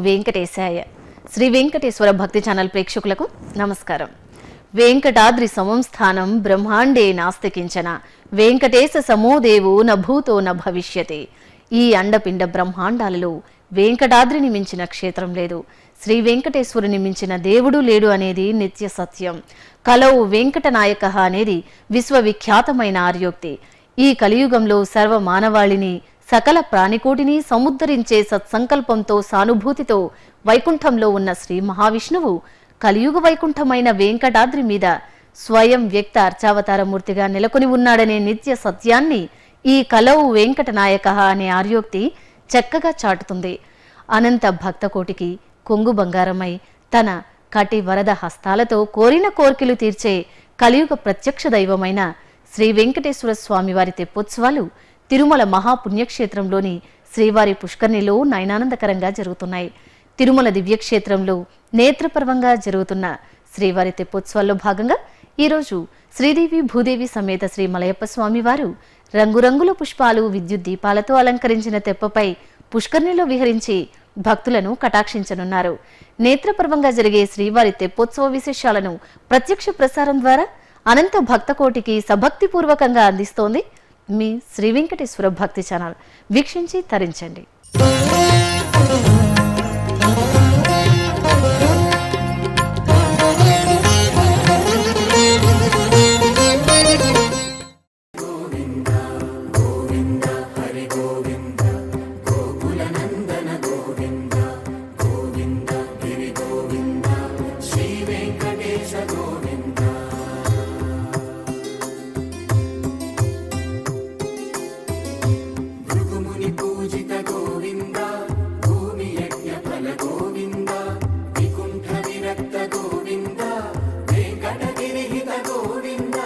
వెంకటేశాయ శ్రీ వెంకటేశ్వర భక్తి ఛానల్ ప్రేక్షకులకు నమస్కారం వెంకటాద్రి సమం స్థానం బ్రహ్మాండే నాస్తికించన వెంకటేశ సమోదేవో న భూతో న భవిష్యతి ఈ అండపిండ బ్రహ్మాండాలలో వెంకటాద్రిని మించిన క్షేత్రం లేదు శ్రీ వెంకటేశ్వరుని మించిన దేవుడు లేడు అనేది నిత్య సత్యం కలవు వెంకటనాయక అనేది విశ్వవిఖ్యాతమైన ఆర్యోక్తి ఈ కలియుగంలో సర్వ మానవాళిని సకల ప్రాణికోటిని సముద్ధరించే సత్సంకల్పంతో సానుభూతితో వైకుంఠంలో ఉన్న శ్రీ మహావిష్ణువు కలియుగ వైకుంఠమైన వెంకటాద్రి మీద స్వయం వ్యక్త అర్చావతారమూర్తిగా నెలకొని ఉన్నాడనే నిత్య సత్యాన్ని ఈ కలవు వెంకటనాయక అనే ఆర్యోక్తి చక్కగా చాటుతుంది అనంత భక్తకోటికి కొంగు బంగారమై తన కటి వరద హస్తాలతో కోరిన కోర్కెలు తీర్చే కలియుగ ప్రత్యక్ష దైవమైన శ్రీ వెంకటేశ్వర స్వామి వారి తెప్పోత్సవాలు తిరుమల మహాపుణ్యక్షేత్రంలోని శ్రీవారి పుష్కర్ణిలో నయనానందకరంగా జరుగుతున్నాయి తిరుమల దివ్యక్షేత్రంలో నేత్రపర్వంగా జరుగుతున్న శ్రీవారి తెప్పోత్సవాల్లో భాగంగా ఈరోజు శ్రీదేవి భూదేవి సమేత శ్రీ మలయప్ప స్వామి వారు రంగురంగుల పుష్పాలు విద్యుత్ దీపాలతో అలంకరించిన తెప్పపై పుష్కర్ణిలో విహరించి భక్తులను కటాక్షించనున్నారు నేత్రపర్వంగా జరిగే శ్రీవారి తెప్పోత్సవ విశేషాలను ప్రత్యక్ష ప్రసారం ద్వారా అనంత భక్తకోటికి సభక్తిపూర్వకంగా అందిస్తోంది మీ శ్రీ వెంకటేశ్వర భక్తి ఛానల్ వీక్షించి తరించండి భృగుముని పూజిత గోవింద భూమి యజ్ఞ ఫల గోవింద వికుంఠ విరక్త గోవింద వెంకటగిరిహిత గోవింద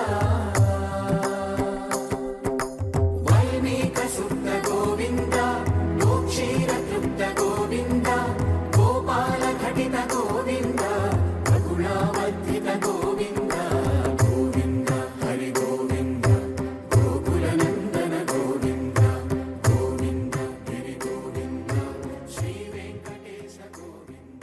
వైమీక శుద్ధ గోవింద గోక్షీర తృప్త గోవింద గోపాల ఘటిత గోవింద రఘుణావర్ధిత గోవింద గోవింద హరి గోవింద గోకులనందన గోవింద గోవింద గిరి గోవింద శ్రీ వెంకటేశ గోవింద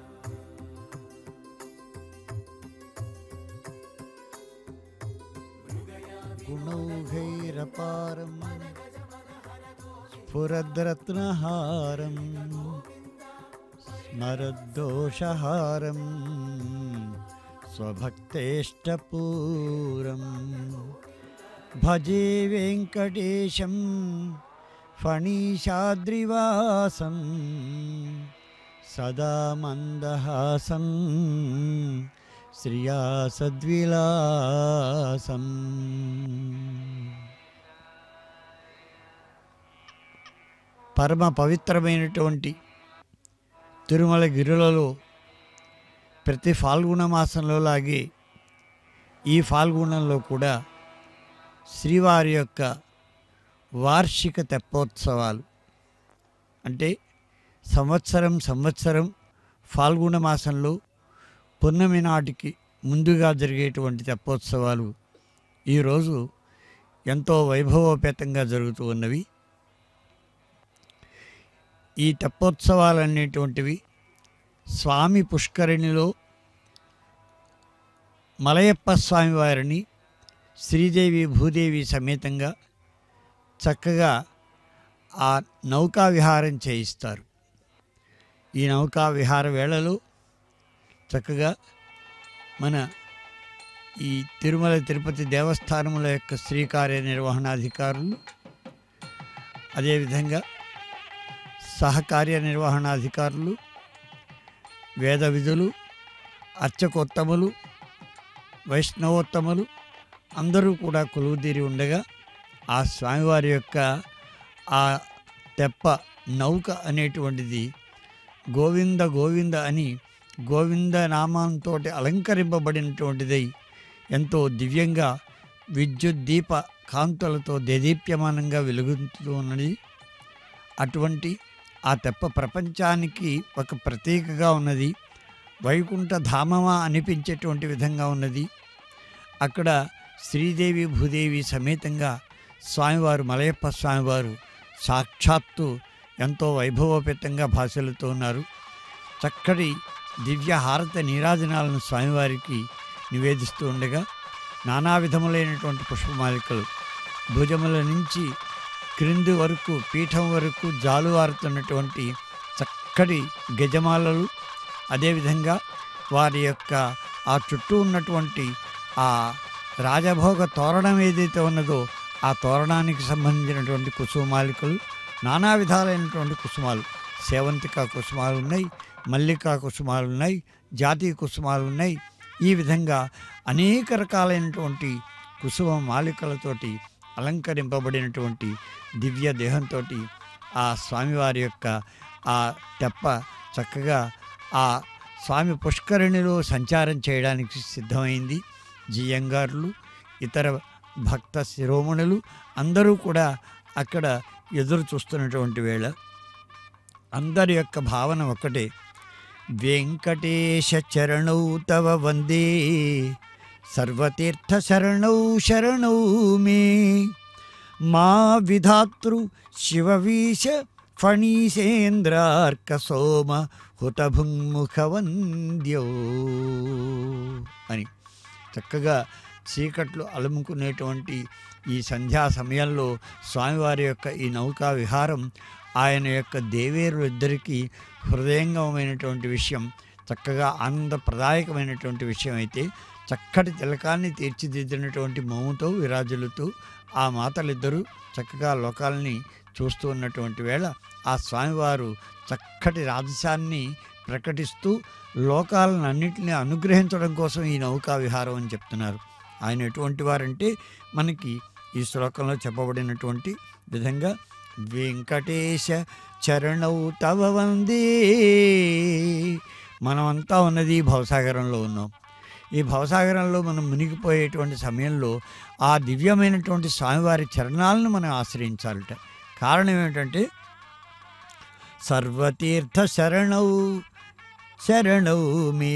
गुणौघैरपारम् स्फुरद्रत्नहारम् स्मरद्दोषहारम् स्वभक्तेष्टपूरम् भजे वेङ्कटेशं फणीशाद्रिवासं सदा मन्दहासं శ్రియా సద్విలాసం పరమ పవిత్రమైనటువంటి తిరుమల గిరులలో ప్రతి ఫాల్గుణ మాసంలో లాగే ఈ ఫాల్గుణంలో కూడా శ్రీవారి యొక్క వార్షిక తెప్పోత్సవాలు అంటే సంవత్సరం సంవత్సరం ఫాల్గుణ మాసంలో పున్నమి నాటికి ముందుగా జరిగేటువంటి తెప్పోత్సవాలు ఈరోజు ఎంతో వైభవోపేతంగా జరుగుతూ ఉన్నవి ఈ తెప్పోత్సవాలు అనేటువంటివి స్వామి పుష్కరిణిలో మలయప్ప స్వామి వారిని శ్రీదేవి భూదేవి సమేతంగా చక్కగా ఆ నౌకా విహారం చేయిస్తారు ఈ నౌకా విహార వేళలో చక్కగా మన ఈ తిరుమల తిరుపతి దేవస్థానముల యొక్క శ్రీ కార్యనిర్వహణాధికారులు అదేవిధంగా సహకార్య నిర్వహణాధికారులు వేద విధులు అర్చకోత్తములు వైష్ణవోత్తములు అందరూ కూడా కొలువుదీరి ఉండగా ఆ స్వామివారి యొక్క ఆ తెప్ప నౌక అనేటువంటిది గోవింద గోవింద అని గోవింద నామంతో అలంకరింపబడినటువంటిదై ఎంతో దివ్యంగా విద్యుత్ దీప కాంతులతో దేదీప్యమానంగా వెలుగుతూ ఉన్నది అటువంటి ఆ తెప్ప ప్రపంచానికి ఒక ప్రతీకగా ఉన్నది వైకుంఠ ధామమా అనిపించేటువంటి విధంగా ఉన్నది అక్కడ శ్రీదేవి భూదేవి సమేతంగా స్వామివారు మలయప్ప స్వామివారు సాక్షాత్తు ఎంతో వైభవోపేతంగా భాషలుతూ ఉన్నారు చక్కటి దివ్య హారత నీరాజనాలను స్వామివారికి నివేదిస్తూ ఉండగా నానా విధములైనటువంటి పుష్పమాలికలు భుజముల నుంచి క్రింది వరకు పీఠం వరకు జాలువారుతున్నటువంటి చక్కటి గజమాలలు అదేవిధంగా వారి యొక్క ఆ చుట్టూ ఉన్నటువంటి ఆ రాజభోగ తోరణం ఏదైతే ఉన్నదో ఆ తోరణానికి సంబంధించినటువంటి కుసుమాలికలు నానా విధాలైనటువంటి కుసుమాలు సేవంతిక కుసుమాలు ఉన్నాయి మల్లికా కుసుమాలు ఉన్నాయి జాతీయ కుసుమాలు ఉన్నాయి ఈ విధంగా అనేక రకాలైనటువంటి కుసుమ మాలికలతోటి అలంకరింపబడినటువంటి దివ్య దేహంతో ఆ స్వామివారి యొక్క ఆ తెప్ప చక్కగా ఆ స్వామి పుష్కరిణిలో సంచారం చేయడానికి సిద్ధమైంది జియంగారులు ఇతర భక్త శిరోమణులు అందరూ కూడా అక్కడ ఎదురు చూస్తున్నటువంటి వేళ అందరి యొక్క భావన ఒకటే వెంకటేశ చరణౌ తవ వందే సర్వతీర్థ శరణౌ శరణౌ మే మా విధాతృ శివవీశ ఫణీసేంద్రార్క సోమ హుతభుంముఖవంద్యో అని చక్కగా చీకట్లు అలుముకునేటువంటి ఈ సంధ్యా సమయంలో స్వామివారి యొక్క ఈ నౌకా విహారం ఆయన యొక్క దేవేరులు ఇద్దరికీ హృదయంగమైనటువంటి విషయం చక్కగా ఆనందప్రదాయకమైనటువంటి విషయం అయితే చక్కటి తిలకాన్ని తీర్చిదిద్దినటువంటి మోముతో విరాజులుతూ ఆ మాతలిద్దరూ చక్కగా లోకాలని చూస్తూ ఉన్నటువంటి వేళ ఆ స్వామివారు చక్కటి రాజసాన్ని ప్రకటిస్తూ లోకాలను అన్నింటినీ అనుగ్రహించడం కోసం ఈ నౌకా విహారం అని చెప్తున్నారు ఆయన ఎటువంటి వారంటే మనకి ఈ శ్లోకంలో చెప్పబడినటువంటి విధంగా వెంకటేశ చరణౌ తవ వందే మనమంతా ఉన్నది ఈ భవసాగరంలో ఉన్నాం ఈ భవసాగరంలో మనం మునిగిపోయేటువంటి సమయంలో ఆ దివ్యమైనటువంటి స్వామివారి చరణాలను మనం ఆశ్రయించాలట కారణం ఏమిటంటే సర్వతీర్థ శరణౌ శరణౌ మే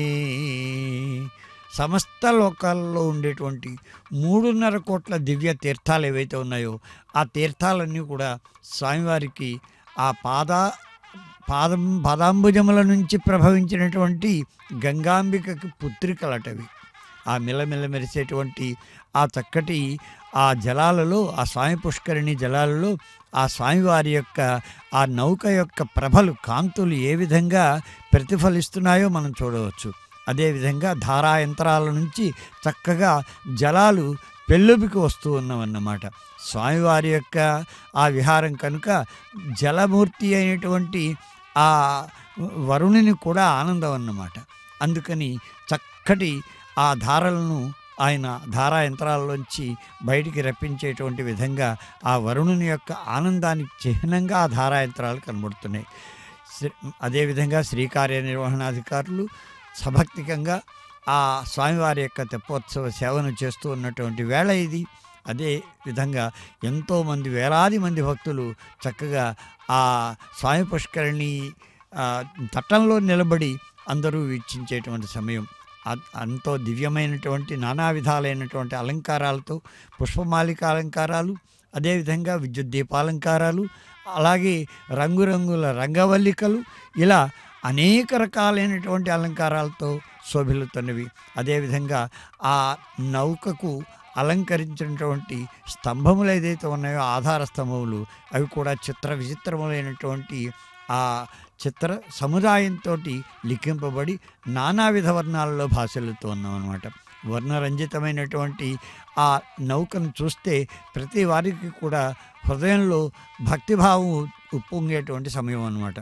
సమస్త లోకాల్లో ఉండేటువంటి మూడున్నర కోట్ల దివ్య తీర్థాలు ఏవైతే ఉన్నాయో ఆ తీర్థాలన్నీ కూడా స్వామివారికి ఆ పాద పాదం పాదాంబుజముల నుంచి ప్రభవించినటువంటి గంగాంబికకి పుత్రికలటవి ఆ మిలమిల మెరిసేటువంటి ఆ చక్కటి ఆ జలాలలో ఆ స్వామి పుష్కరిణి జలాలలో ఆ స్వామివారి యొక్క ఆ నౌక యొక్క ప్రభలు కాంతులు ఏ విధంగా ప్రతిఫలిస్తున్నాయో మనం చూడవచ్చు అదేవిధంగా ధారా యంత్రాల నుంచి చక్కగా జలాలు పెళ్ళుబికి వస్తూ ఉన్నామన్నమాట స్వామివారి యొక్క ఆ విహారం కనుక జలమూర్తి అయినటువంటి ఆ వరుణుని కూడా ఆనందం అన్నమాట అందుకని చక్కటి ఆ ధారలను ఆయన ధారా యంత్రాల్లోంచి బయటికి రప్పించేటువంటి విధంగా ఆ వరుణుని యొక్క ఆనందానికి చిహ్నంగా ఆ ధారా యంత్రాలు కనబడుతున్నాయి శ్రీ- అదేవిధంగా శ్రీ కార్యనిర్వహణాధికారులు సభక్తికంగా ఆ స్వామివారి యొక్క తెప్పోత్సవ సేవను చేస్తూ ఉన్నటువంటి వేళ ఇది అదే విధంగా ఎంతోమంది వేలాది మంది భక్తులు చక్కగా ఆ స్వామి పుష్కరిణి ఆ, తట్టంలో నిలబడి అందరూ వీక్షించేటువంటి సమయం అ- అంతో దివ్యమైనటువంటి నానా విధాలైనటువంటి అలంకారాలతో పుష్పమాలిక అలంకారాలు అదేవిధంగా విద్యుత్ దీపాలంకారాలు అలాగే రంగురంగుల రంగవల్లికలు ఇలా అనేక రకాలైనటువంటి అలంకారాలతో శోభిల్లుతున్నవి అదేవిధంగా ఆ నౌకకు అలంకరించినటువంటి స్తంభములు ఏదైతే ఉన్నాయో ఆధార స్తంభములు అవి కూడా చిత్ర విచిత్రములైనటువంటి ఆ చిత్ర సముదాయంతో లిఖింపబడి నానావిధ వర్ణాలలో భాషలతో ఉన్నాం అనమాట వర్ణరంజితమైనటువంటి ఆ నౌకను చూస్తే ప్రతి వారికి కూడా హృదయంలో భక్తిభావం ఉప్పొంగేటువంటి సమయం అన్నమాట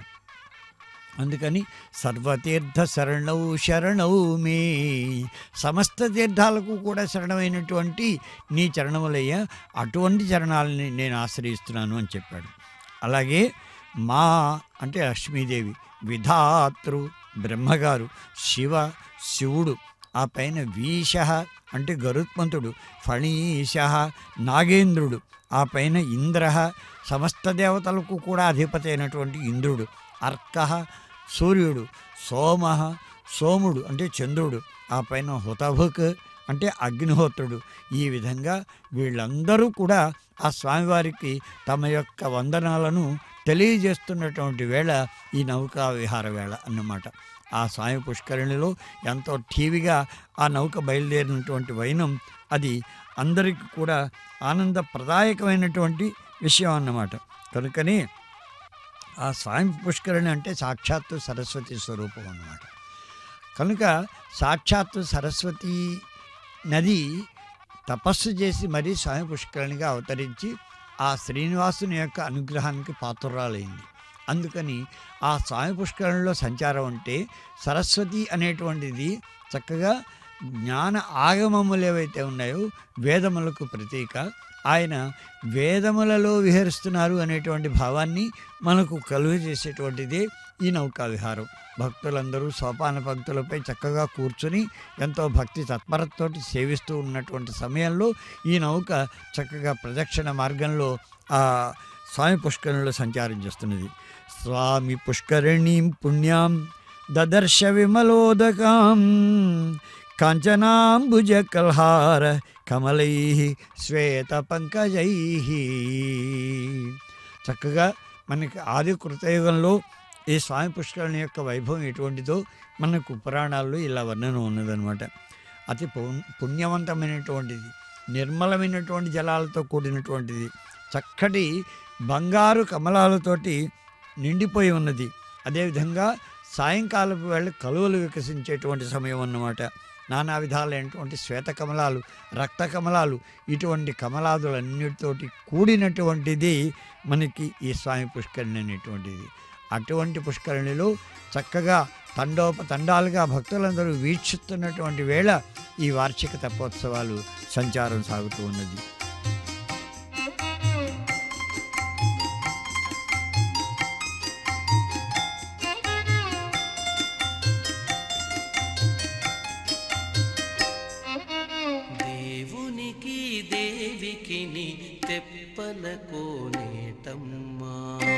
అందుకని సర్వతీర్థ శరణౌ శరణౌ మే సమస్త తీర్థాలకు కూడా శరణమైనటువంటి నీ చరణములయ్యా అటువంటి చరణాలని నేను ఆశ్రయిస్తున్నాను అని చెప్పాడు అలాగే మా అంటే లక్ష్మీదేవి విధాతృ బ్రహ్మగారు శివ శివుడు ఆ పైన వీష అంటే గరుత్మంతుడు ఫణీష నాగేంద్రుడు ఆ పైన ఇంద్ర సమస్త దేవతలకు కూడా అధిపతి అయినటువంటి ఇంద్రుడు అర్క సూర్యుడు సోమ సోముడు అంటే చంద్రుడు ఆ పైన హుతభుక్ అంటే అగ్నిహోత్రుడు ఈ విధంగా వీళ్ళందరూ కూడా ఆ స్వామివారికి తమ యొక్క వందనాలను తెలియజేస్తున్నటువంటి వేళ ఈ నౌకా విహార వేళ అన్నమాట ఆ స్వామి పుష్కరిణిలో ఎంతో ఠీవిగా ఆ నౌక బయలుదేరినటువంటి వైనం అది అందరికీ కూడా ఆనందప్రదాయకమైనటువంటి విషయం అన్నమాట కనుకని ఆ స్వామి పుష్కరిణి అంటే సాక్షాత్తు సరస్వతి స్వరూపం అన్నమాట కనుక సాక్షాత్తు సరస్వతి నది తపస్సు చేసి మరీ స్వామి పుష్కరిణిగా అవతరించి ఆ శ్రీనివాసుని యొక్క అనుగ్రహానికి పాత్రురాలైంది అందుకని ఆ స్వామి పుష్కరంలో సంచారం అంటే సరస్వతి అనేటువంటిది చక్కగా జ్ఞాన ఆగమములు ఏవైతే ఉన్నాయో వేదములకు ప్రతీక ఆయన వేదములలో విహరిస్తున్నారు అనేటువంటి భావాన్ని మనకు కలుగ చేసేటువంటిదే ఈ నౌకా విహారం భక్తులందరూ సోపాన పంక్తులపై చక్కగా కూర్చుని ఎంతో భక్తి తత్పరతతోటి సేవిస్తూ ఉన్నటువంటి సమయంలో ఈ నౌక చక్కగా ప్రదక్షిణ మార్గంలో ఆ స్వామి పుష్కరిణిలో సంచారం చేస్తున్నది స్వామి పుష్కరిణీం పుణ్యాం దదర్శ విమలోదకాం కాంచనాంబుజ కల్హార కమలై శ్వేత పంకజై చక్కగా మనకి ఆది కృతయుగంలో ఈ స్వామి పుష్కరిణి యొక్క వైభవం ఎటువంటిదో మనకు పురాణాల్లో ఇలా వర్ణన ఉన్నదనమాట అతి పు- పుణ్యవంతమైనటువంటిది నిర్మలమైనటువంటి జలాలతో కూడినటువంటిది చక్కటి బంగారు కమలాలతోటి నిండిపోయి ఉన్నది అదేవిధంగా సాయంకాలపు వేళ కలువలు వికసించేటువంటి సమయం అన్నమాట నానా విధాలైనటువంటి శ్వేత కమలాలు రక్త కమలాలు ఇటువంటి కమలాదులన్నిటితోటి కూడినటువంటిది మనకి ఈ స్వామి పుష్కరిణి అనేటువంటిది అటువంటి పుష్కరిణిలో చక్కగా తండోపతండాలుగా భక్తులందరూ వీక్షిస్తున్నటువంటి వేళ ఈ వార్షిక తపోత్సవాలు సంచారం సాగుతూ ఉన్నది దేవునికి దేవికి తెప్పల కోనేటమ్మా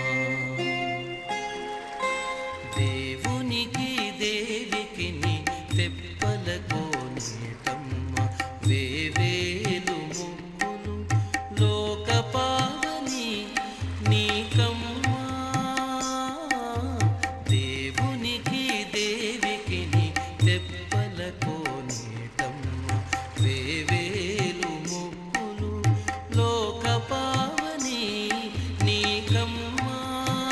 దేవునికి దేవికి తెప్పల కోనేటమ్మా వేవేలు ముక్కులు లోక పావని నీకమ్మా దేవునికి దేవికి తెప్పల కోనేటమ్మా వేవేలు ముక్కులు లోక పావని నీకమ్మా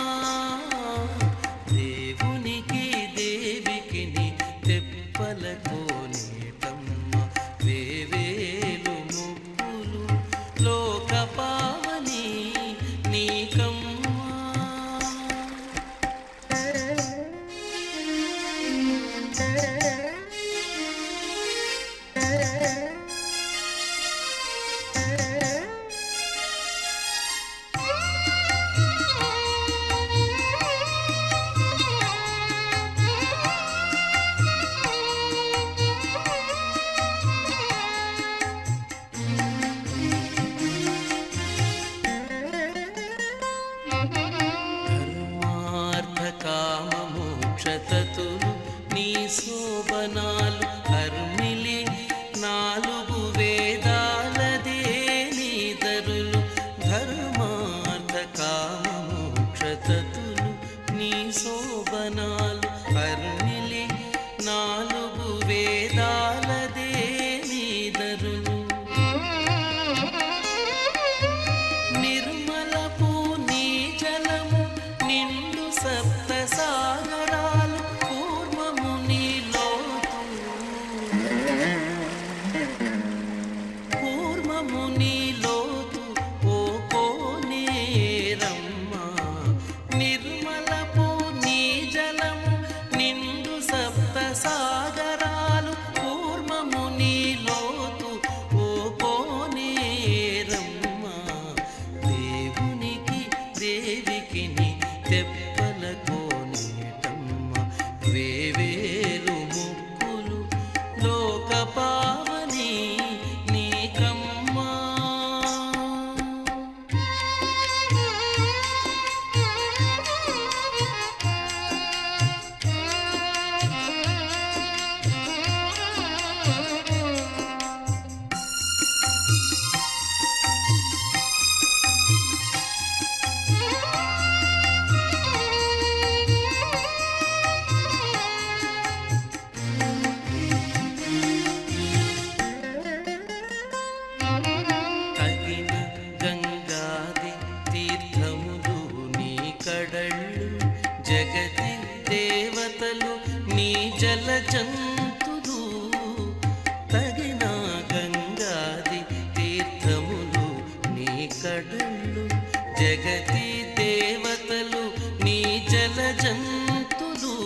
జగతి దేవతలు నీ జల జంతులు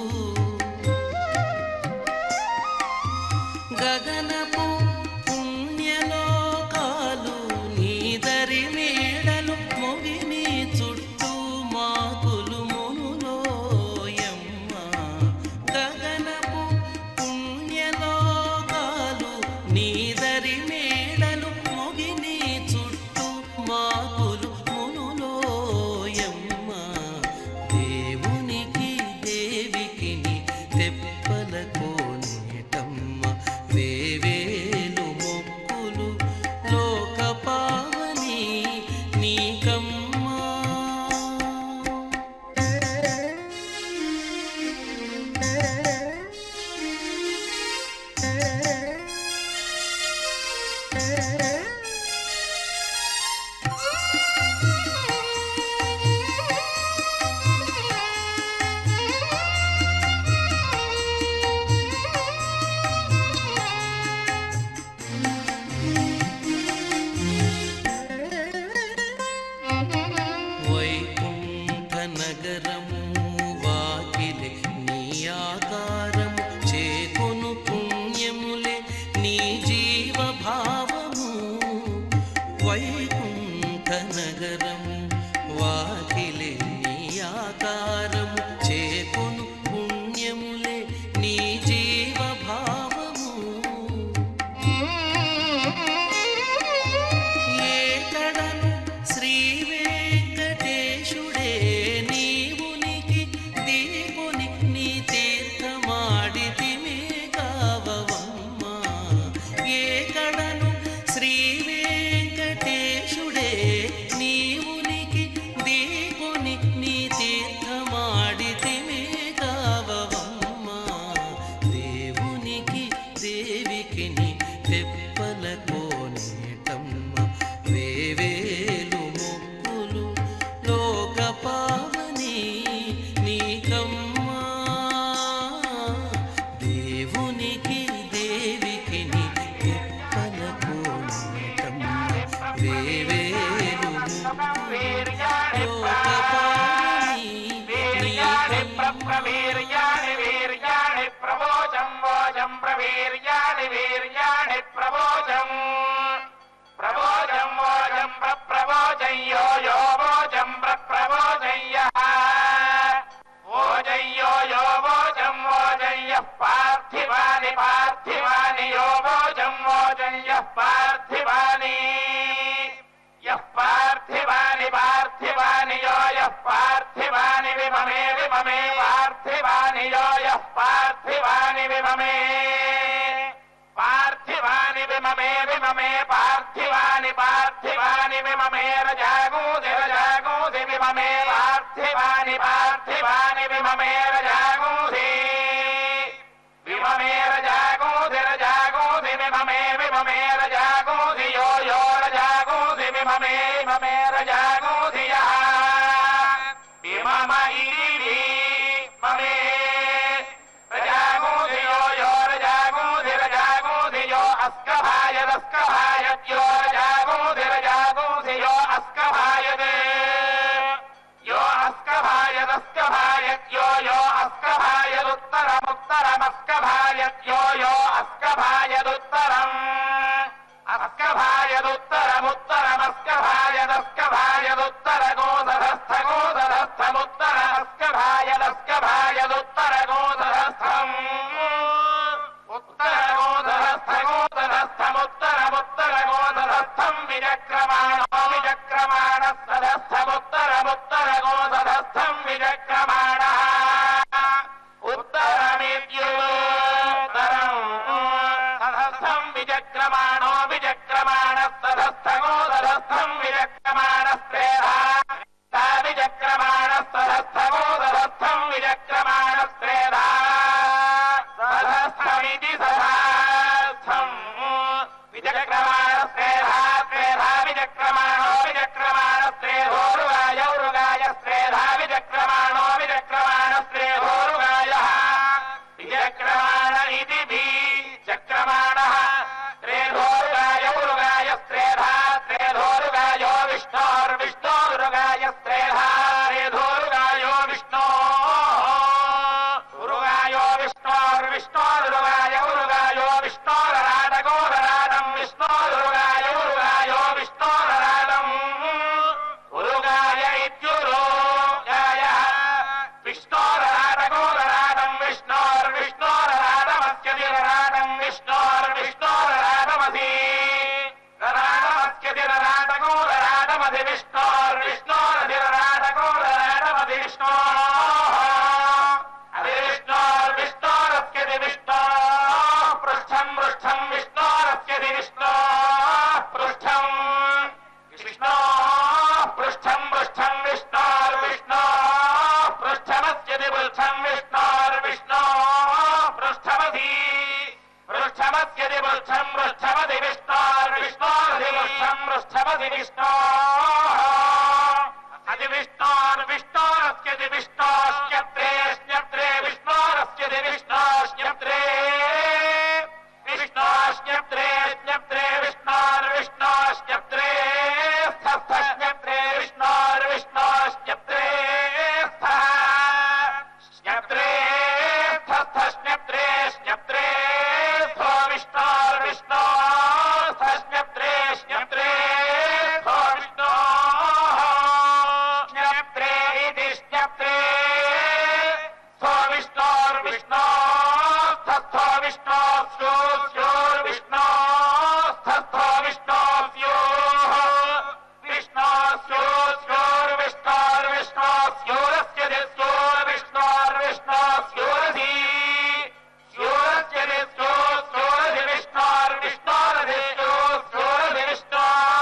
గగనపు పుణ్యలోకాలు నీదరి మేడలు మొగిని చుట్టూ మాకులు మునులోయమ్మ గగనపు పుణ్యలోకాలు నీదరి మేడలు మొగిని చుట్టూ మాకులు మునులోయమ్మ దేవునికి దేవికి తెప్పల కోనేటమ్మ వేవేలు మొక్కులు లోక పావని నీకమ్మా వైకుంఠ నగరము వాకిలే నీ ఆకారము చేకొను పుణ్యములే నీ జీవ భావము వైకుంఠ నగరము వాకిలే నీ ఆకారము చేకొను పుణ్యములే నీ జీవ భావము ఏకడను శ్రీ వెంకటేశుడే నీవునికి దీపుని నీ తీర్థమాడితిమే కావవమ్మ ఏకడను శ్రీ వెంకటేశుడే నీవునికి దీపుని నీ తీర్థమాడితిమే కావవమ్మ దేవునికి దేవికి నీ తెప్పల కోనేటమ్మ వేవేలు మొక్కులు లోక పావని నీకమ్మా దేవునికి దేవికి నీ తెప్పల కోనేటమ్మ వేవేలు మొక్కులు లోక పావని నీకమ్మా ప్రవీర్యాణి వీర్యాణి ప్రవోచం వోచం ప్రవీర్యాణి వీర్యాణి ప్రవోచం ప్రవోచం వోచం ప్రవోచం యో యో వోచం ప్రవోచయ్య ఓజయ్యో యో వోచం వోజయ్య పార్థివాని పార్థివాని యో వోచం వోజయ్య పార్థివాని యః పార్థివాని పార్థివాని యో యః పార్థివాని విమమే విమమే పార్థివాని యో యః పార్థివాని విమమే పార్థివాని విమమే విమమే పార్థివాని పార్థివాని విమమే రజాగూది రజాగూది విమమే పార్థివాని పార్థివాని విమమే రజాగూది విమమే రజాగూది రజాగూది విమమే విమమే రజాగూది యో యో రజాగూది విమమే విమమే రజాగూది యః విమమ ఇరి మమే రజాగూది యో యో రజాగూది రజాగూది యో అస్కభాయదస్కభాయద్యో రజాగూది రజాగూది యో అస్కభాయదే యో అస్కభాయదస్కభాయద్యో యో అస్కభాయదుత్తరముత్తరమస్కభాయద్యో యో అస్కభాయదుత్తరం అస్కభాయదుత్తరముత్తరమస్కభాయదస్కభాయదుత్తరగోదరస్థం ఉత్తరగోదరస్థముత్తరముత్తరముత్తరగోదరస్థం విచక్రమాణో విచక్రమాణ సదస్థముత్తరముత్తరగోదరస్థం విచక్రమాణ ఉత్తరమిత్యుత్తరం సదస్థం విచక్రమాణో విచక్రమాణ సదస్థగోదరస్థం విచక్రమాణ శ్రేధా విచక్రమాణ సదస్థగోదరస్థం విచక్రమాణ శ్రేధా సదస్థమితి సదాస్థం విచక్రమాణ శ్రేధా శ్రేధా విచక్రమాణో విచక్రమాణ శ్రేధోరుగాయ ఉరుగాయ శ్రేధా విచక్రమాణో విచక్రమాణ శ్రేధోరుగాయ విచక్రమాణ ఇది భీ చక్రమాణ శ్రేధోరు విష్ణోర్విష్ణోరధిరాటకోరరాటమధిష్ణో అధివిష్ణోర్విష్ణోరస్యది విష్ణో పృష్ఠం పృష్ఠం విష్ణోరస్యది విష్ణో పృష్ఠం విష్ణో పృష్ఠం పృష్ఠం విష్ణోర్విష్ణో పృష్ఠమస్యది పృష్ఠం విష్ణోర్విష్ణో పృష్ఠమధి పృష్ఠమస్యది పృష్ఠం పృష్ఠమధి విష్ణోర్విష్ణోరధి పృష్ఠం పృష్ఠమధి విష్ణో అది విష్ణోర్విష్ణోరస్యది విష్ణోస్యత్రే స్యత్రే విష్ణోరస్యది విష్ణోస్యత్రే విష్ణోస్యత్రే స్యత్రే విష్ణోర్విష్ణోస్యత్రే స్థస్థస్యత్రే విష్ణోర్విష్ణోస్యత్రే స్థ స్యత్రే స్థస్థస్యత్రే స్యత్రే స్థో విష్ణోర్విష్ణో స్థస్యత్రే స్యత్రే స్థో విష్ణో స్యత్రే ఇతి స్యత్రే స్థో విష్ణోర్విష్ణో స్థస్థో విష్ణో స్యో స్యోర్విష్ణో స్థస్థో విష్ణో స్యోః విష్ణో స్యో స్యోర్విష్ణోర్విష్ణో స్యోరస్య స్యోర్విష్ణోర్విష్ణో స్యోరధి స్యోరస్య స్యో స్యోరధి విష్ణోర్విష్ణోరధి స్యో స్యోరధి విష్ణో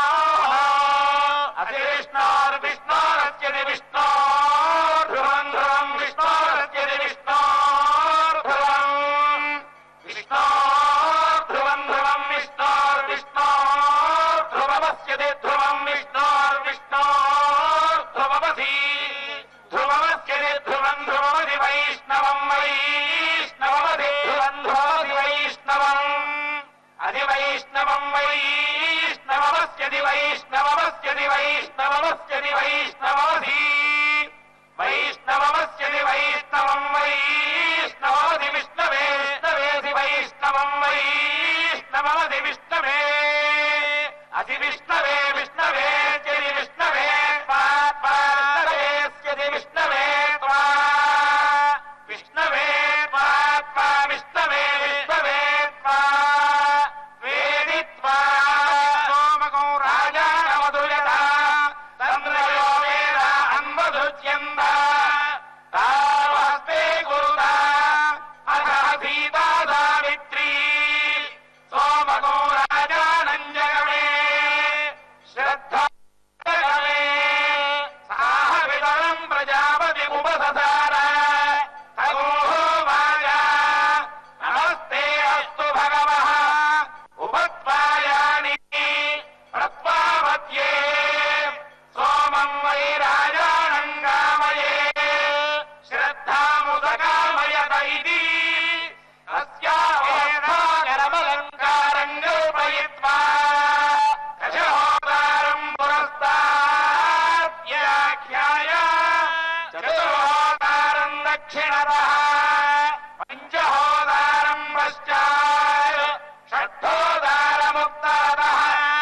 అధి విష్ణోర్విష్ణోరస్య విష్ణో ధ్రువం ధ్రువం విష్ణోరస్య విష్ణో ధ్రువం విష్ణో ధ్రువం ధ్రువం విష్ణోర్విష్ణో ధ్రువమస్యది ధ్రువం విష్ణోర్విష్ణో ధ్రువమసి ధ్రువమస్యది ధ్రువం ధ్రువమది వైష్ణవం వైష్ణవమది ధ్రువం ధ్రువమది వైష్ణవం అది వైష్ణవం వైష్ణవమస్యది వైష్ణవమస్యది వైష్ణవమస్యది వైష్ణవమసి వైష్ణవమస్యది వైష్ణవం వైష్ణవమది విష్ణవే విష్ణవేది వైష్ణవం వైష్ణవమది విష్ణవే అతి విష్ణవే విష్ణవే చరి విష్ణవే పాత్మాస్యది విష్ణవే త్వా విష్ణవే పాత్మా విష్ణవే విష్ణవే త్వా వేదిత్వా సోమగో రాజా నవదుయత చంద్రయో వేద అన్వదుచ్యంద తావస్తే గురుదా అథ సీతా సావిత్రీ సోమగో రాజానంజగమే శ్రద్ధా జగమే సాహ విదరం ప్రజాపతి ఉపససార తగోః వాజా నమస్తే అస్తు భగవః ఉపత్వాయాని ప్రత్వామధ్యే సోమం వై రాజానం కామయే శ్రద్ధాముదకామయత ఇది తస్యావేదాగరమలంకారం కల్పయిత్వా దశహోతారం పురస్తాద్యాఖ్యాయ చతుర్హోతారం దక్షిణతః పంచహోతారం పశ్చాత్ షష్ఠోతారముత్తరతః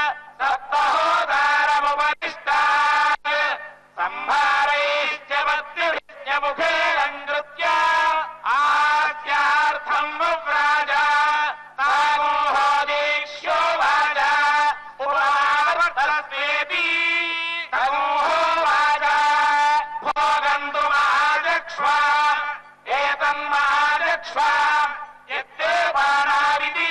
సప్తహోతారముపరిష్టాత్ సంభారైశ్చ వత్తిభిశ్చ ముఖేరంగృత్య ఆస్యార్థం వ్రాజ తామోహోదేశ్యో వాజ ఉపమావర్తస్వేతి తమోహో వాజ భోగంతు మహాచక్ష్వ ఏతన్మహాచక్ష్వ యత్తే బాణావితి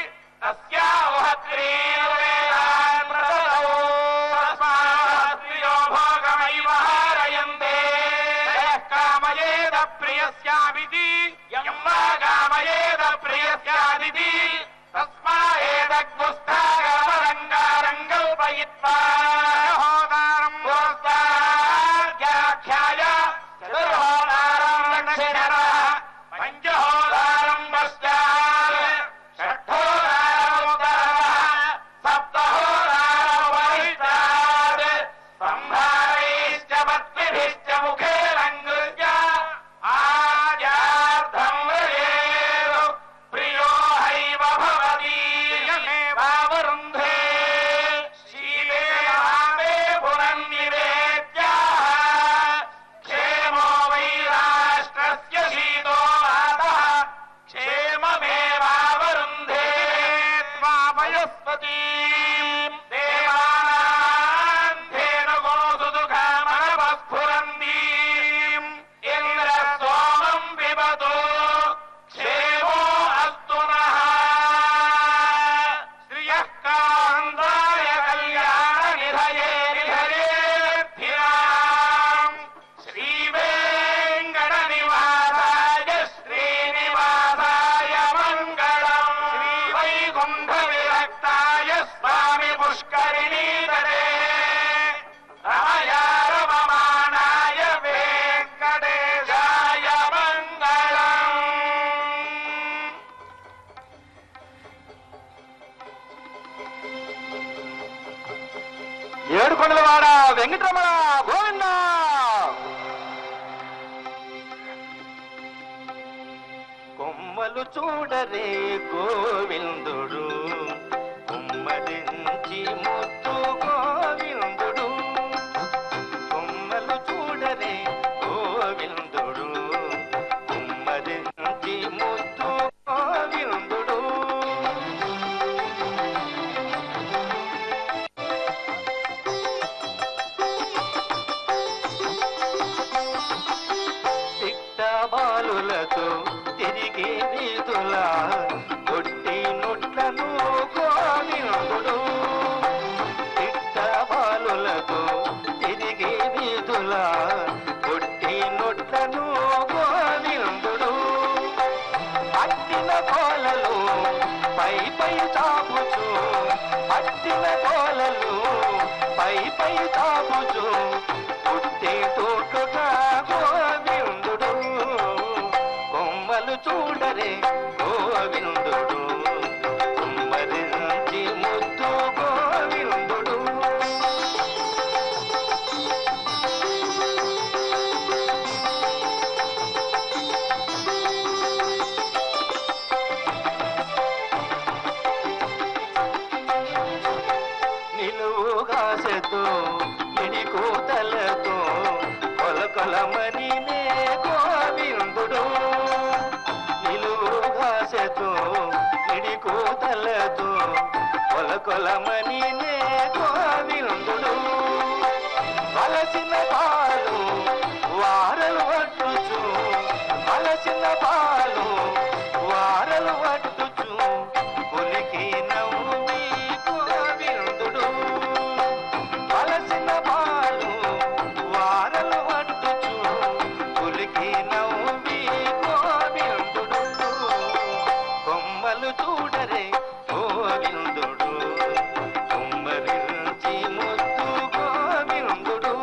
తస్యావహత్రీర్వేదాన్మృతౌ తస్మాత్ప్రియో భోగమైవ హారయంతే యః కామయేద ప్రియస్యామితి యం వా కామయేద ప్రియస్యాదితి తస్మాయేదగ్ముస్థాగమలంకారం కల్పయిత్వా హోదారం పురస్తాఖ్యాయ చతుర్హోదారం దక్షిణరः పంచహోదారం పశ్చాత్ షష్ఠోదారముత్తరः సప్తహోదారముపరిష్టాత్ సంభారైశ్చ పత్నిభిశ్చ ముఖేరంగృత్య ఆద్యార్థం వ్రజేతు ప్రియో హైవ భవతి యమేవావరుంధే శీలే ఏడుకొండలవాడ వెంకటరమణ గోవింద కొమ్మలు చూడరే గోవిందుడు కుమ్మరించి ముత్తు గోవిందుడు కొమ్మలు చూడరే గోవిందుడు కుమ్మరించి ముత్తు గోవిందుడు తిట్ట బాలులతో తిరిగి వీధుల కొట్టి నుట్లను గోవిందుడు తిట్ట బాలులతో తిరిగి వీధుల కొట్టి నుట్లను గోవిందుడు పట్టిన కోలలు పై పై చాపుచు పట్టిన కోలలు పై పై చాపుచు పుట్టి తోటుగా గోవిందుడు కొమ్మలు చూడరే గోవిందుడు కుమ్మరించి ముద్దు గోవిందుడు నిలువుగాసెతో నిడి కూతలతో కొలకొలమని నే గోవిందుడు నిలువుగాసెతో నిడి కూతలతో కొలకొలమని నే గోవిందుడు వలసిన పాలు వారలు పట్టుచు వలసిన పాలు వారలు పట్టుచు పులికి నవ్వి గోవిందుడు వలసిన పాలు వారలు పట్టుచు పులికి నవ్వి గోవిందుడు కొమ్మలు చూడరే గోవిందుడు కుమ్మరించి ముద్దు గోవిందుడు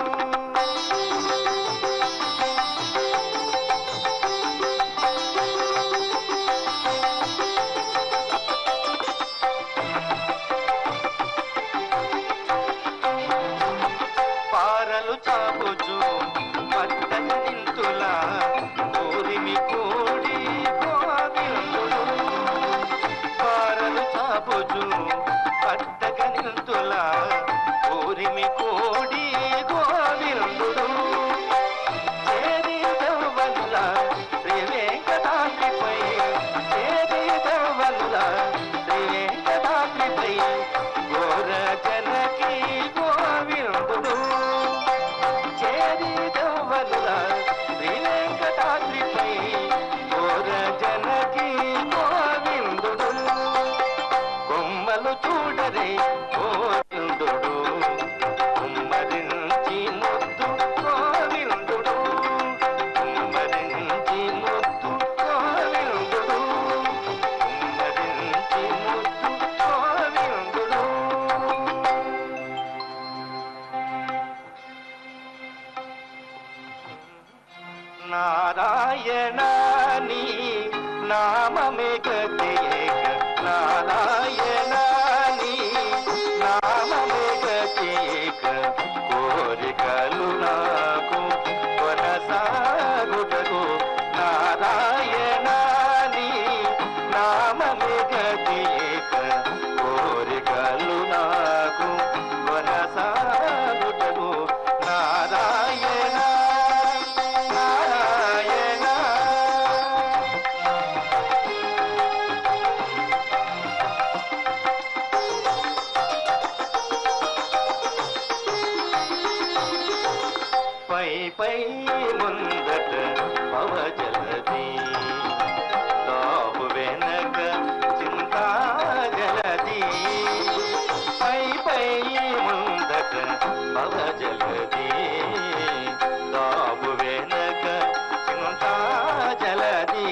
పారలు చాపుచు పట్టక నింతుల ఊరిమి కూడి గోవిందుడు పారలు చాపుచు పట్టక నింతుల ఊరిమి కూడి గోవిందుడు చేరి దేవల్ల శ్రీ వెంకటాద్రిపై చేరి దేవల్ల శ్రీ వెంకటాద్రిపై ఘోర జనకి గోవిందుడు చేరి దేవల్ల శ్రీ వెంకటాద్రిపై ఘోర జనకి గోవిందుడు కొమ్మలు చూడరే గోవిందుడు కుమ్మరించి ముద్దు గోవిందుడు కుమ్మరించి ముద్దు గోవిందుడు కుమ్మరించి ముద్దు గోవిందుడు నారాయణాని నామమే గతియేక నారాయణాని నామమే గతియేక కోరికలు నాకు కొనసాగుటకు నారాయణాని నామమే గతియేక కోరికలు నాకు కొనసాగుటకు నారాయణ నారాయణ పై పై ముందట పవజలది తాపు వెనక చింతా జలది పై పై ముందట పవజలది తాపు వెనక చింతా జలది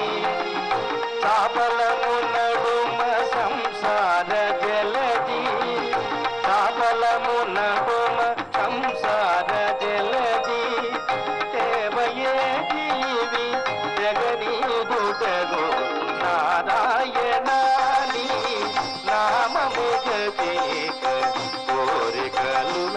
చాపలము నడుమ సంసార జలది చాపలము నడుమ సంసార జలది దేవయే జీవి జగనీ దుటగు నారాయణాని నామము గతేక కోరికలు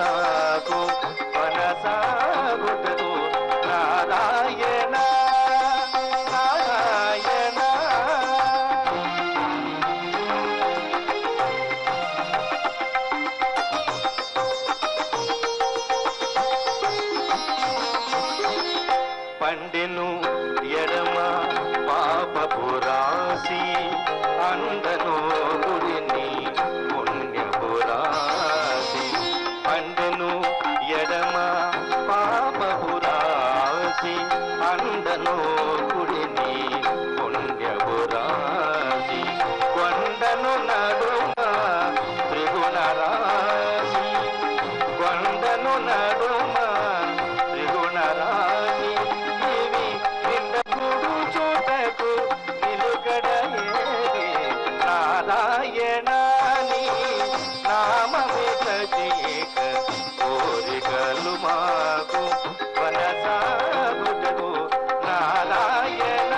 నడుమ త్రిగుణరాణి ఇవి నిండకుడు చూటకు నిలుకడ ఏది నారాయణాని నామమే ప్రతీక కోరికలు మాకు వనసాగుటకు నారాయణ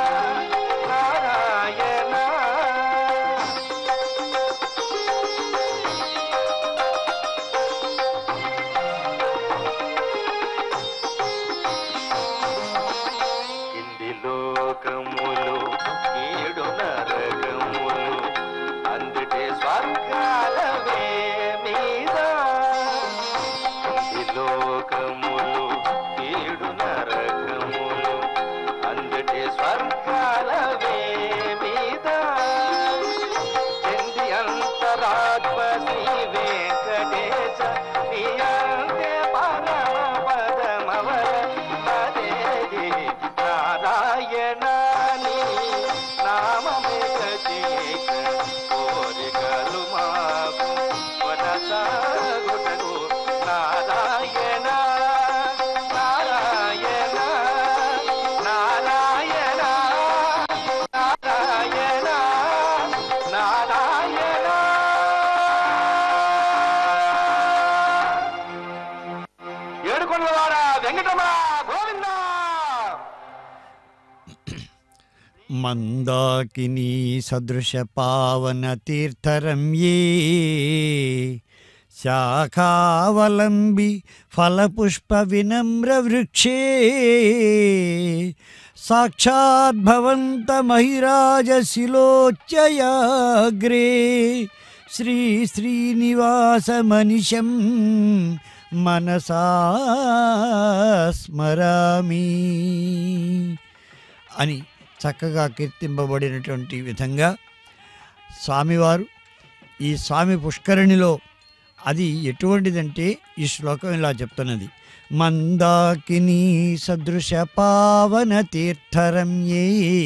నారాయణ కింది లోకములు కీడు నరకములు అందుటే స్వర్గాలవే మీద కింది లోకములు కీడు నరకములు అందుటే స్వర్గాలవే మీద చెంది అంతరాత్మ శ్రీ వెంకటేశ నీ అంతే పరమ పదమవర పదేది నారాయణాని నామమే గతిక కోరికలు మాకు వనసాగుటకు నారాయణ నారాయణ నారాయణ నారాయణ నారాయణ ఏడుకొండలవాడ వెంకటరమణ గోవింద మందాకినీ సదృశ పావన తీర్థరమ్యే శాఖావలంబి ఫలపుష్ప వినమ్ర వృక్షే సాక్షాద్భవంత మహిరాజశిలోచ్చయాగ్రే శ్రీ శ్రీనివాస మనిషం మనసా స్మరామి అని చక్కగా కీర్తింపబడినటువంటి విధంగా స్వామివారు ఈ స్వామి పుష్కరిణిలో అది ఎటువంటిదంటే ఈ శ్లోకం ఇలా చెప్తున్నది మందాకిని సదృశ పావన తీర్థరమ్యే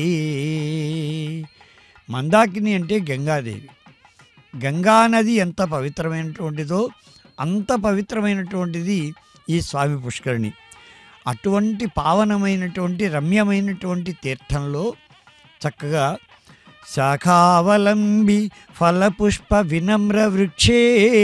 మందాకిని అంటే గంగాదేవి గంగా నది ఎంత పవిత్రమైనటువంటిదో అంత పవిత్రమైనటువంటిది ఈ స్వామి పుష్కరిణి అటువంటి పావనమైనటువంటి రమ్యమైనటువంటి తీర్థంలో చక్కగా శాఖావలంబి ఫలపుష్ప వినమ్ర వృక్షే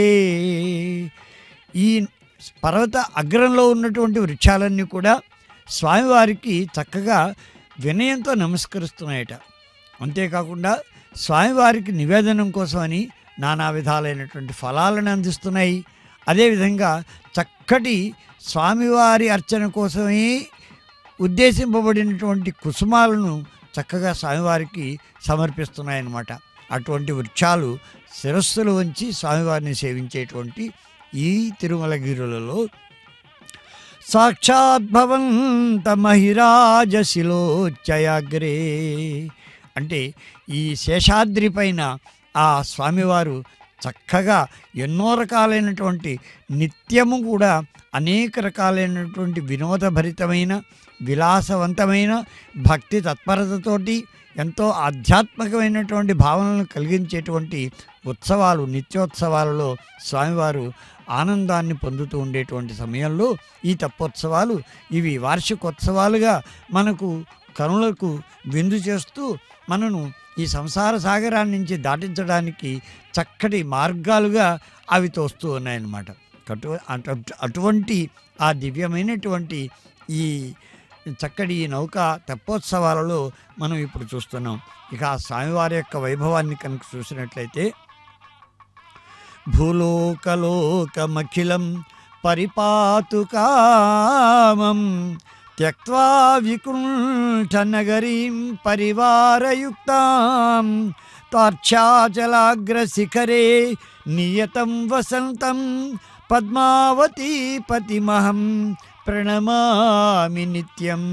ఈ పర్వత అగ్రంలో ఉన్నటువంటి వృక్షాలన్నీ కూడా స్వామివారికి చక్కగా వినయంతో నమస్కరిస్తున్నాయట అంతేకాకుండా స్వామివారికి నివేదనం కోసమని నానా విధాలైనటువంటి ఫలాలను అందిస్తున్నాయి అదేవిధంగా చక్కటి స్వామివారి అర్చన కోసమే ఉద్దేశింపబడినటువంటి కుసుమాలను చక్కగా స్వామివారికి సమర్పిస్తున్నాయన్నమాట అటువంటి వృక్షాలు శిరస్సులు వంచి స్వామివారిని సేవించేటువంటి ఈ తిరుమలగిరులలో సాక్షాద్భవంత మహిరాజశిలోచ్చయాగ్రే అంటే ఈ శేషాద్రి పైన ఆ స్వామివారు చక్కగా ఎన్నో రకాలైనటువంటి నిత్యము కూడా అనేక రకాలైనటువంటి వినోదభరితమైన విలాసవంతమైన భక్తి తత్పరతతోటి ఎంతో ఆధ్యాత్మికమైనటువంటి భావనలను కలిగించేటువంటి ఉత్సవాలు నిత్యోత్సవాలలో స్వామివారు ఆనందాన్ని పొందుతూ ఉండేటువంటి సమయంలో ఈ తప్పోత్సవాలు ఇవి వార్షికోత్సవాలుగా మనకు కనులకు విందు చేస్తూ మనను ఈ సంసార సాగరాన్ని నుంచి దాటించడానికి చక్కటి మార్గాలుగా అవి తోస్తూ ఉన్నాయన్నమాట అటు అటు- అటువంటి ఆ దివ్యమైనటువంటి ఈ చక్కటి ఈ నౌక తెప్పోత్సవాలలో మనం ఇప్పుడు చూస్తున్నాం ఇక ఆ స్వామివారి యొక్క వైభవాన్ని కనుక చూసినట్లయితే భూలోకలోకమఖిలం పరిపాతు కామం త్యక్వా వికుంఠనగరీం పరివారయుక్తాం తార్క్షాచలాగ్రశిఖరే నియతం వసంతం పద్మావతీపతిమహం ప్రణమామి నిత్యం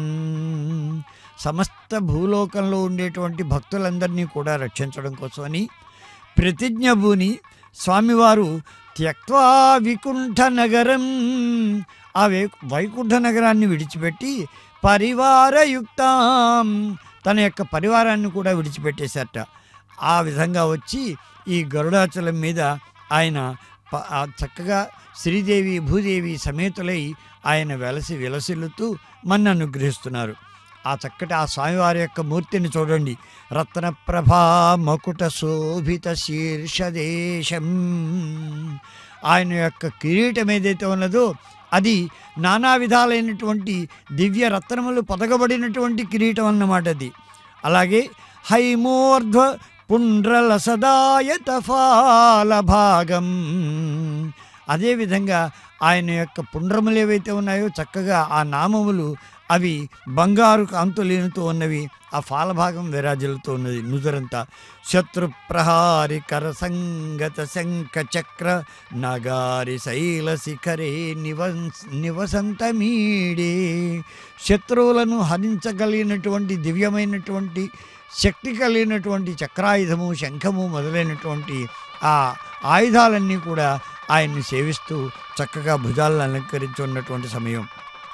సమస్త భూలోకంలో ఉండేటువంటి భక్తులందరినీ కూడా రక్షించడం కోసమని ప్రతిజ్ఞ భూని స్వామివారు త్యక్వా వికుంఠ నగరం ఆ వై వైకుంఠ నగరాన్ని విడిచిపెట్టి పరివారయుక్తాం తన యొక్క పరివారాన్ని కూడా విడిచిపెట్టేశారట ఆ విధంగా వచ్చి ఈ గరుడాచలం మీద ఆయన ప- ఆ చక్కగా శ్రీదేవి భూదేవి సమేతులై ఆయన వెలసి విలసిల్లుతూ మన అనుగ్రహిస్తున్నారు ఆ చక్కటి ఆ స్వామివారి యొక్క మూర్తిని చూడండి రత్నప్రభా మకుట శోభిత శీర్షదేశం ఆయన యొక్క కిరీటం ఏదైతే ఉన్నదో అది నానా విధాలైనటువంటి దివ్య రత్నములు పొదగబడినటువంటి కిరీటం అన్నమాట అది అలాగే హైమోర్ధ్వ పుండ్రల సదాయత ఫాల భాగం అదేవిధంగా ఆయన యొక్క పుండ్రములు ఏవైతే ఉన్నాయో చక్కగా ఆ నామములు అవి బంగారు కాంతులేనుతూ ఉన్నవి ఆ ఫాలభాగం విరాజిల్లుతూ ఉన్నది నుదురంతా శత్రు ప్రహారి కర సంగత శంఖ చక్ర నగారి శైల శిఖరే నివస్ నివసంతమీడే శత్రువులను హరించగలిగినటువంటి దివ్యమైనటువంటి శక్తి కలిగినటువంటి చక్రాయుధము శంఖము మొదలైనటువంటి ఆ ఆయుధాలన్నీ కూడా ఆయన్ని సేవిస్తూ చక్కగా భుజాలను అలంకరించి సమయం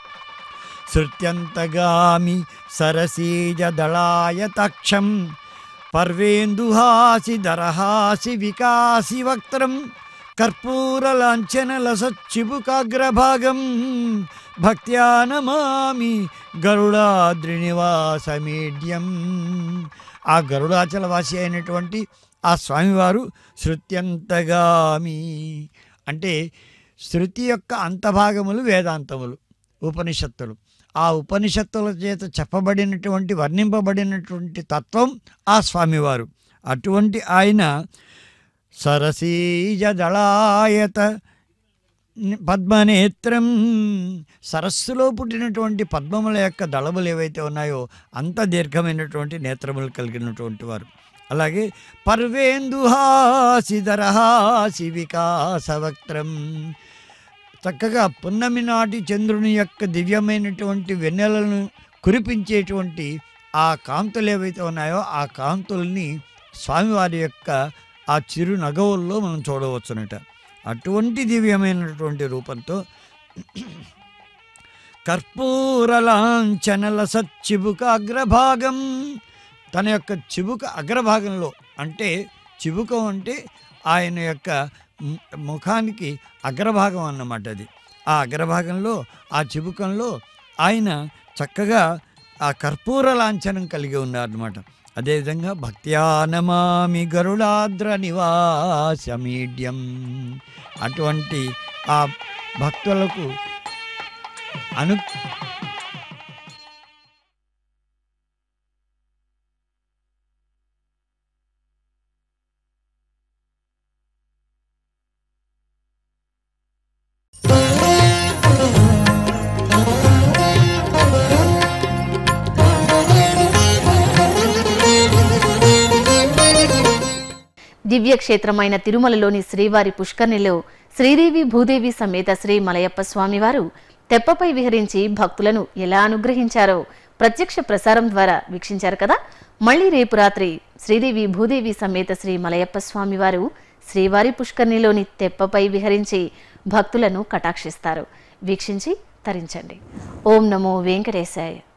శృత్యంతగామి సరసీజ దళాయతక్షం పర్వేందుహాసి దరహాసి వికాసి వక్త్రం కర్పూరలాంఛనలసచ్చిబుకాగ్రభాగం భక్త్యా నమామి గరుడాద్రినివాసమేడ్యం ఆ గరుడాచలవాసి అయినటువంటి ఆ స్వామివారు శృత్యంతగామి అంటే శృతి యొక్క అంతభాగములు వేదాంతములు ఉపనిషత్తులు ఆ ఉపనిషత్తుల చేత చెప్పబడినటువంటి వర్ణింపబడినటువంటి తత్వం ఆ స్వామివారు అటువంటి ఆయన సరసీజ దళాయత పద్మనేత్రం సరస్సులో పుట్టినటువంటి పద్మముల యొక్క దళములు ఏవైతే ఉన్నాయో అంత దీర్ఘమైనటువంటి నేత్రములు కలిగినటువంటి వారు అలాగే పర్వేందుహాసి దరహాసి వికాసవక్త్రం చక్కగా పున్నమి నాటి చంద్రుని యొక్క దివ్యమైనటువంటి వెన్నెలను కురిపించేటువంటి ఆ కాంతులు ఏవైతే ఉన్నాయో ఆ కాంతుల్ని స్వామివారి యొక్క ఆ చిరు నగవుల్లో మనం చూడవచ్చునట అటువంటి దివ్యమైనటువంటి రూపంతో కర్పూరలాంఛనల సచ్చిబుక అగ్రభాగం తన యొక్క చిబుక అగ్రభాగంలో అంటే చిబుకం అంటే ఆయన యొక్క ము- ముఖానికి అగ్రభాగం అన్నమాట అది ఆ అగ్రభాగంలో ఆ చిబుకంలో ఆయన చక్కగా ఆ కర్పూర లాంఛనం కలిగి ఉన్నారన్నమాట అదేవిధంగా భక్త్యానమామి గరుడాద్ర నివాసమీడ్యం అటువంటి ఆ భక్తులకు అను దివ్యక్షేత్రమైన తిరుమలలోని శ్రీవారి పుష్కరిణిలో శ్రీదేవి భూదేవి సమేత శ్రీ మలయప్ప స్వామివారు తెప్పపై విహరించి భక్తులను ఎలా అనుగ్రహించారో ప్రత్యక్ష ప్రసారం ద్వారా వీక్షించారు కదా మళ్ళీ రేపు రాత్రి శ్రీదేవి భూదేవి సమేత శ్రీ మలయప్ప స్వామివారు శ్రీవారి పుష్కరిణిలోని తెప్పపై విహరించి భక్తులను కటాక్షిస్తారు వీక్షించి తరించండి ఓం నమో వెంకటేశాయ